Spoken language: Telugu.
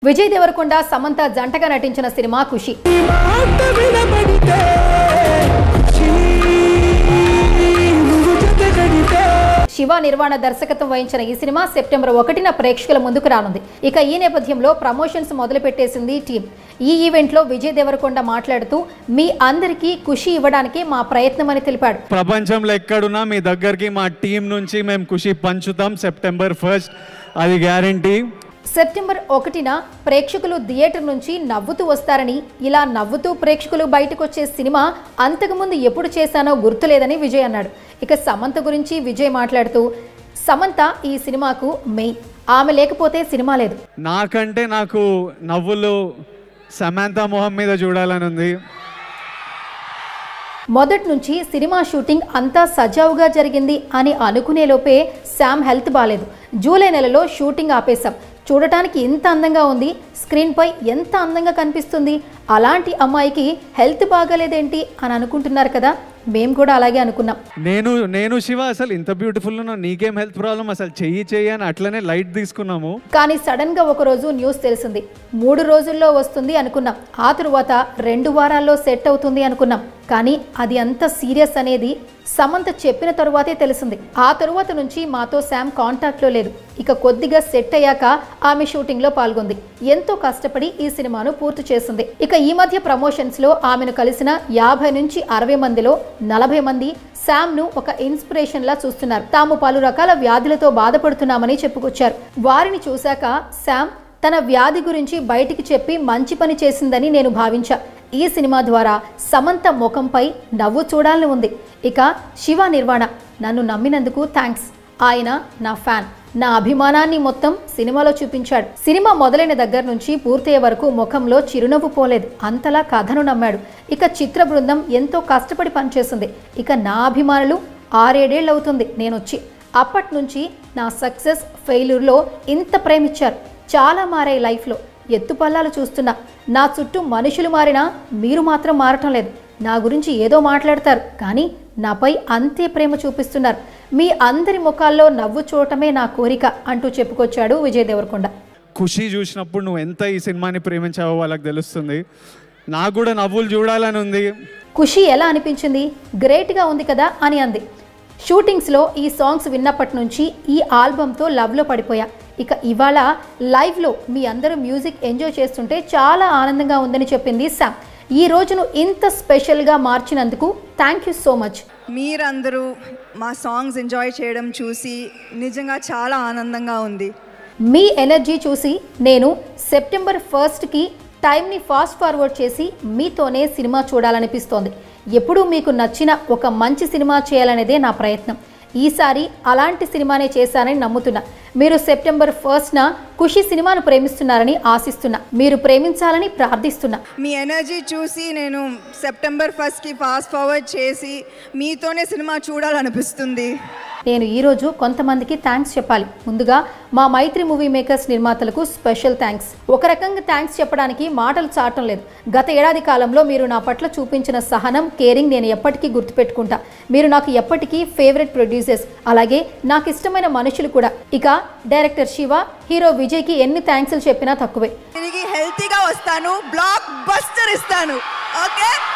విజయ్ దేవరకొండ సమంత జంటగా నటించిన సినిమా ఖుషి మాట వినబడితే ఖుషి, నువ్వు జత కడితే శివ నిర్వాణ దర్శకత్వం వహించిన ఈ సినిమా సెప్టెంబర్ ఒకటిన ప్రేక్షకుల ముందుకు రానుంది ఇక ఈ నేపథ్యంలో ప్రమోషన్స్ మొదలు పెట్టేసింది టీం ఈ ఈవెంట్లో విజయ్ దేవరకొండ మాట్లాడుతూ మీ అందరికీ ఖుషి ఇవ్వడానికి మా ప్రయత్నం అని తెలిపాడు ప్రపంచంలో ఎక్కడున్నా మీ దగ్గరికి మా టీం నుంచి మేము ఖుషి పంచుతాం సెప్టెంబర్ ఫస్ట్ అది గ్యారంటీ సెప్టెంబర్ ఒకటిన ప్రేక్షకులు థియేటర్ నుంచి నవ్వుతూ వస్తారని ఇలా నవ్వుతూ ప్రేక్షకులు బయటకు వచ్చే సినిమా అంతకుముందు ఎప్పుడు చేశానో గుర్తులేదని విజయ్ అన్నాడు ఇక సమంత గురించి విజయ్ మాట్లాడుతూ సమంత ఈ సినిమాకు మెయిన్ ఆమె లేకపోతే సినిమా లేదు నాకంటే నాకు నవ్వులు సమాంత మొహం మీద చూడాలని ఉంది మొదటి నుంచి సినిమా షూటింగ్ అంతా సజావుగా జరిగింది అని అనుకునే లోపే శామ్ హెల్త్ బాగాలేదు జూలై నెలలో షూటింగ్ ఆపేశాం చూడటానికి ఎంత అందంగా ఉంది స్క్రీన్పై ఎంత అందంగా కనిపిస్తుంది అలాంటి అమ్మాయికి హెల్త్ బాగాలేదేంటి అని అనుకుంటున్నారు కదా మేము కూడా అలాగే అనుకున్నాం నేను నేను శివ అసలు ఇంత బ్యూటిఫుల్ ఉన్నావు నీకేం హెల్త్ ప్రాబ్లం అసలు చెయ్యి చెయ్యి అని అట్లనే లైట్ తీసుకున్నాము కానీ సడన్గా ఒకరోజు న్యూస్ తెలిసింది మూడు రోజుల్లో వస్తుంది అనుకున్నాం ఆ తరువాత రెండు వారాల్లో సెట్ అవుతుంది అనుకున్నాం కానీ అది అంత సీరియస్ అనేది సమంత చెప్పిన తరువాతే తెలిసింది ఆ తరువాత నుంచి మాతో శామ్ కాంటాక్ట్లో లేదు ఇక కొద్దిగా సెట్ అయ్యాక ఆమె షూటింగ్లో పాల్గొంది ఎంతో కష్టపడి ఈ సినిమాను పూర్తి చేసింది ఇక ఈ మధ్య ప్రమోషన్స్లో ఆమెను కలిసిన యాభై నుంచి అరవై మందిలో నలభై మంది శామ్ను ఒక ఇన్స్పిరేషన్ లా చూస్తున్నారు తాము పలు రకాల వ్యాధులతో బాధపడుతున్నామని చెప్పుకొచ్చారు వారిని చూశాక శామ్ తన వ్యాధి గురించి బయటికి చెప్పి మంచి పని చేసిందని నేను భావించా ఈ సినిమా ద్వారా సమంత ముఖంపై నవ్వు చూడాలని ఉంది ఇక శివ నిర్వాణ నన్ను నమ్మినందుకు థ్యాంక్స్ ఆయన నా ఫ్యాన్ నా అభిమానాన్ని మొత్తం సినిమాలో చూపించాడు సినిమా మొదలైన దగ్గర నుంచి పూర్తయ్యే వరకు ముఖంలో చిరునవ్వు పోలేదు అంతలా కథను నమ్మాడు ఇక చిత్ర బృందం ఎంతో కష్టపడి పనిచేసింది ఇక నా అభిమానులు ఆరేడేళ్ళు అవుతుంది నేనొచ్చి అప్పటి నుంచి నా సక్సెస్ ఫెయిల్యూర్లో ఇంత ప్రేమిచ్చారు చాలా మారాయి లైఫ్లో ఎత్తుపల్లాలు చూస్తున్నా నా చుట్టూ మనుషులు మారినా మీరు మాత్రం మారటం లేదు నా గురించి ఏదో మాట్లాడతారు కానీ నాపై అంతే ప్రేమ చూపిస్తున్నారు మీ అందరి ముఖాల్లో నవ్వు చూడటమే నా కోరిక అంటూ చెప్పుకొచ్చాడు విజయ్ దేవరకొండ ఖుషి చూసినప్పుడు నువ్వు ఎంత ఈ సినిమాని ప్రేమించావో వాళ్ళకి తెలుస్తుంది నాకు కూడా నవ్వులు చూడాలని ఉంది ఖుషి ఎలా అనిపించింది గ్రేట్గా ఉంది కదా అని అంది షూటింగ్స్లో ఈ సాంగ్స్ విన్నప్పటి నుంచి ఈ ఆల్బంతో లవ్లో పడిపోయా ఇక ఇవాళ లైవ్లో మీ అందరూ మ్యూజిక్ ఎంజాయ్ చేస్తుంటే చాలా ఆనందంగా ఉందని చెప్పింది శామ్ ఈ రోజును ఇంత స్పెషల్గా మార్చినందుకు థ్యాంక్ యూ సో మచ్ మీరందరూ మా సాంగ్స్ ఎంజాయ్ చేయడం చూసి నిజంగా చాలా ఆనందంగా ఉంది మీ ఎనర్జీ చూసి నేను సెప్టెంబర్ ఫస్ట్కి టైంని ఫాస్ట్ ఫార్వర్డ్ చేసి మీతోనే సినిమా చూడాలనిపిస్తోంది ఎప్పుడూ మీకు నచ్చిన ఒక మంచి సినిమా చేయాలనేదే నా ప్రయత్నం ఈసారి అలాంటి సినిమానే చేశానని నమ్ముతున్నా మీరు సెప్టెంబర్ ఫస్ట్న ఖుషి సినిమాను ప్రేమిస్తున్నారని ఆశిస్తున్నా మీరు ప్రేమించాలని ప్రార్థిస్తున్నా మీ ఎనర్జీ చూసి నేను సెప్టెంబర్ ఫస్ట్కి ఫాస్ట్ ఫార్వర్డ్ చేసి మీతోనే సినిమా చూడాలనిపిస్తుంది నేను ఈరోజు కొంతమందికి థ్యాంక్స్ చెప్పాలి ముందుగా మా మైత్రి మూవీ మేకర్స్ నిర్మాతలకు స్పెషల్ థ్యాంక్స్ ఒక రకంగా థ్యాంక్స్ చెప్పడానికి మాటలు చాటం లేదు గత ఏడాది కాలంలో మీరు నా పట్ల చూపించిన సహనం కేరింగ్ నేను ఎప్పటికీ గుర్తుపెట్టుకుంటా మీరు నాకు ఎప్పటికీ ఫేవరెట్ ప్రొడ్యూసర్స్ అలాగే నాకు ఇష్టమైన మనుషులు కూడా ఇక డైరెక్టర్ శివ హీరో విజయ్కి ఎన్ని థ్యాంక్స్లు చెప్పినా తక్కువే తిరిగి హెల్తీగా వస్తాను బ్లాక్ బస్టర్ ఇస్తాను ఓకే